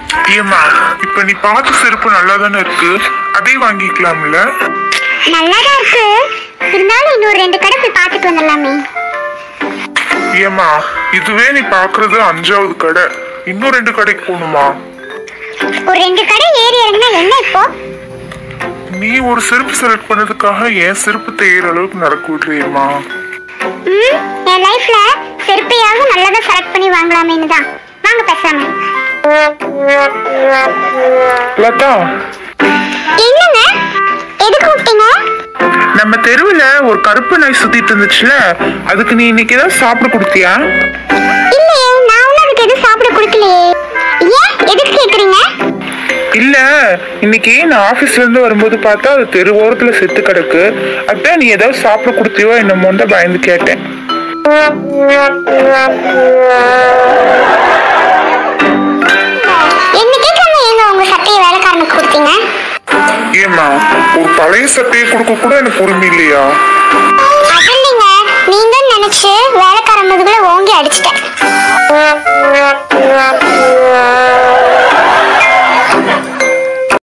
ஏம்மா இப்ப நீ பார்த்த செருப்பு நல்லா தானே இருக்கு அதே வாங்கிக்கலாம்ல நல்லாதான் இருக்கு இருந்தாலும் இன்னொரு ரெண்டு கடை போய் பார்த்துட்டு வந்துடலாமே ஏம்மா இதுவே நீ பாக்குறது அஞ்சாவது கடை இன்னும் ரெண்டு கடைக்கு போகணுமா ஒரு ரெண்டு கடை ஏறி இறங்கினா என்ன இப்போ நீ ஒரு செருப்பு செலக்ட் பண்ணதுக்காக என் செருப்பு தேயிற அளவுக்கு நடக்க விடுறியம்மா ம் என் லைஃப்ல செருப்பையாவது நல்லதா செலக்ட் பண்ணி வாங்கலாமேன்னு தான் வாங்க பேசாம லதா என்னங்க எதுக்கு கூப்பிட்டீங்க நம்ம தெருவுல ஒரு கருப்பு நாய் சுத்திட்டு இருந்துச்சுல அதுக்கு நீ இன்னைக்கு ஏதாவது சாப்பிட கொடுத்தியா இல்லையே நான் ஒன்றும் அதுக்கு எதுவும் சாப்பிட கொடுக்கலையே ஏன் எதுக்கு கேக்குறீங்க இல்ல இன்னைக்கு நான் ஆபீஸ்ல இருந்து வரும்போது பார்த்தா அது தெரு ஓரத்துல செத்து கிடக்கு அதான் நீ ஏதாவது சாப்பிட கொடுத்தியோ என்னமோன்னு தான் பயந்து கேட்டேன் என்ன கேட்காம ஏங்க உங்க சட்டையை வேலைக்காரனுக்கு கொடுத்தீங்க ஏம்மா ஒரு பழைய சட்டையை கொடுக்க கூட எனக்கு உரிமை இல்லையா அது இல்லைங்க நீங்க நினைச்சு வேலைக்காரன் முதுகுல ஓங்கி அடிச்சிட்டேன்